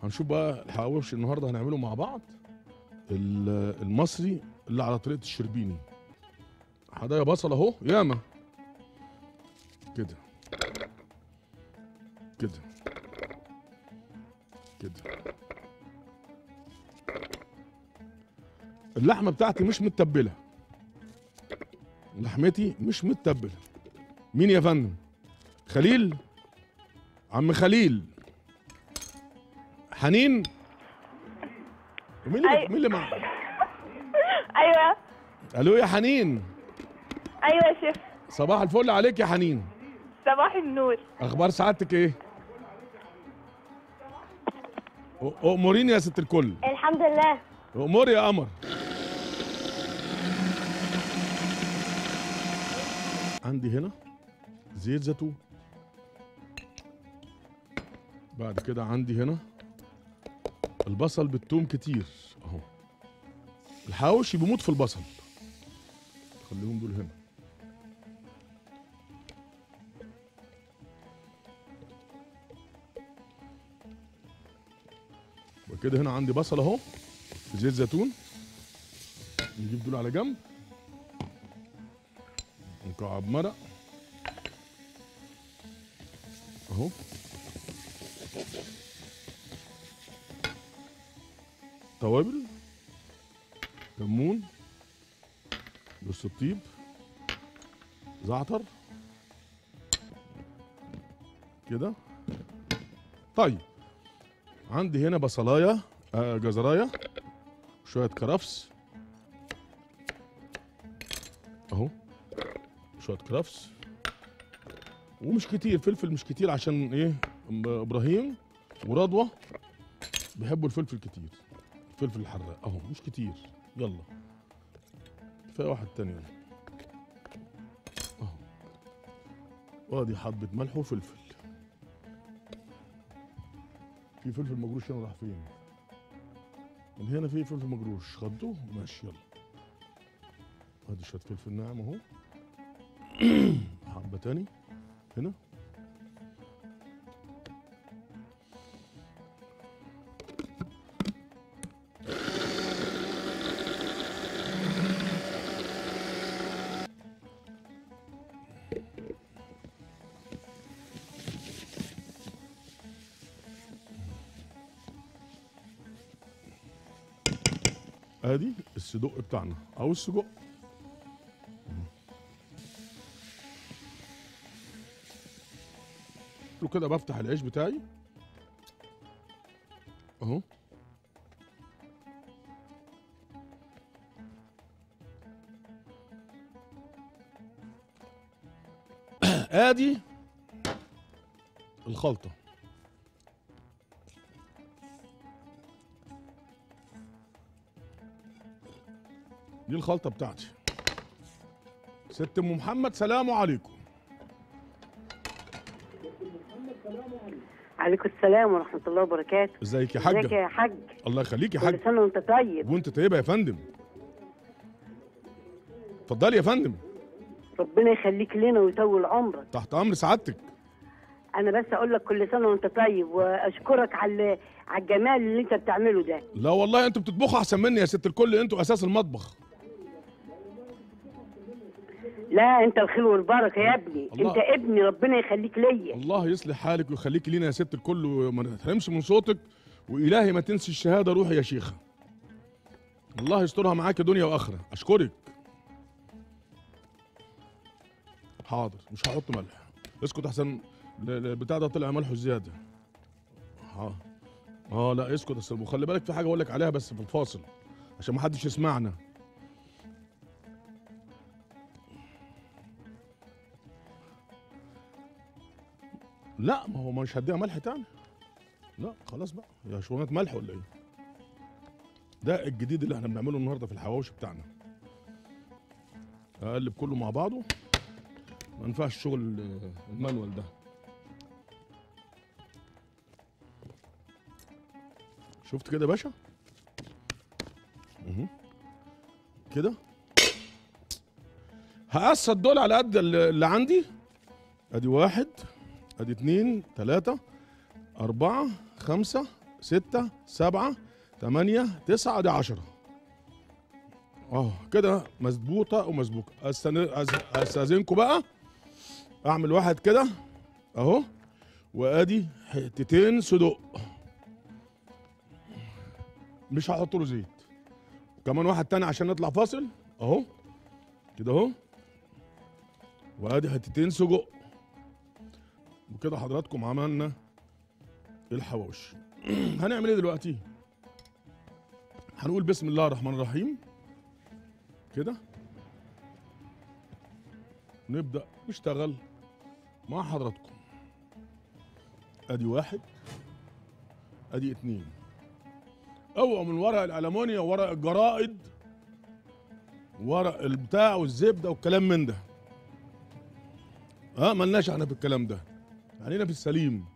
هنشوف بقى الحواوشي النهارده هنعمله مع بعض ال- المصري اللي على طريقه الشربيني حدايا بصل اهو ياما كده كده كده اللحمه بتاعتي مش متبله لحمتي مش متبله مين يا فندم خليل عم خليل حنين مين اللي أيوة. مين اللي مع ايوه الو يا حنين ايوه يا شيخ صباح الفل عليك يا حنين صباح النور اخبار سعادتك ايه أ- اموريني يا ست الكل الحمد لله امور يا قمر عندي هنا زيت زيتون بعد كده عندي هنا البصل بالثوم كتير اهو الحواوشي بيموت في البصل خليهم دول هنا وكده هنا عندي بصل اهو زيت زيتون نجيب دول على جنب مكعب مرق اهو توابل كمون جوز الطيب زعتر كده طيب عندي هنا بصلايه آه جزرايه شويه كرفس اهو شويه كرفس ومش كتير فلفل مش كتير عشان ايه أم- ابراهيم ورضوى بيحبوا الفلفل كتير الفلفل الحراق اهو مش كتير يلا كفايه واحد تاني يلا اهو وادي حبه ملح وفلفل في فلفل مجروش هنا راح فين من هنا في فلفل مجروش خدوه ماشي يلا ادي شويه فلفل ناعم اهو حبه تاني هنا ادي الصدق بتاعنا او السجق كده بفتح العيش بتاعي اهو ادي الخلطه دي الخلطه بتاعتي ست ام محمد سلام عليكم عليكم السلام ورحمة الله وبركاته ازيك يا ازيك حاجه يا حاج الله يخليك يا كل حاج سنة وانت طيب وانت طيبه يا فندم اتفضلي يا فندم ربنا يخليك لنا ويطول عمرك تحت امر سعادتك انا بس اقول لك كل سنة وانت طيب واشكرك على على الجمال اللي انت بتعمله ده لا والله انتوا بتطبخوا احسن مني يا ست الكل انتوا اساس المطبخ لا انت الخير والبركة يا ابني الله. انت ابني ربنا يخليك ليا الله يصلح حالك ويخليك لينا يا ست الكل وما نتحرمش من صوتك والهي ما تنسي الشهاده روحي يا شيخه الله يسترها معاك دنيا واخره اشكرك حاضر مش هحط ملح اسكت احسن ل- ل- البتاع ده طلع ملحه زياده اه اه لا اسكت اصل وخلي بالك في حاجه اقول لك عليها بس في الفاصل عشان ما حدش يسمعنا لا ما هو مش هديها ملح تاني لا خلاص بقى يا شغلانه ملح ولا ايه ده الجديد اللي احنا بنعمله النهارده في الحواوشي بتاعنا اقلب كله مع بعضه ما ينفعش شغل آه، المانوال ده شفت كده يا باشا مهم. كده هقسط دول على قد اللي اللي عندي ادي واحد ادي اتنين تلاتة اربعة خمسة ستة سبعة تمانية تسعة دي عشرة اه كده مظبوطة ومسبوكة أستن- أز- استاذنكم بقى اعمل واحد كده اهو وادي حتتين صدق مش هحط له زيت كمان واحد تاني عشان نطلع فاصل اهو كده اهو وادي حتتين سجق وكده حضراتكم عملنا الحواوشي هنعمل ايه دلوقتي هنقول بسم الله الرحمن الرحيم كده نبدا نشتغل مع حضراتكم ادي واحد ادي اتنين اوعوا من ورق الالمونيا ورق الجرائد ورق البتاع والزبده والكلام من ده ها ملناش احنا في الكلام ده علينا في السليم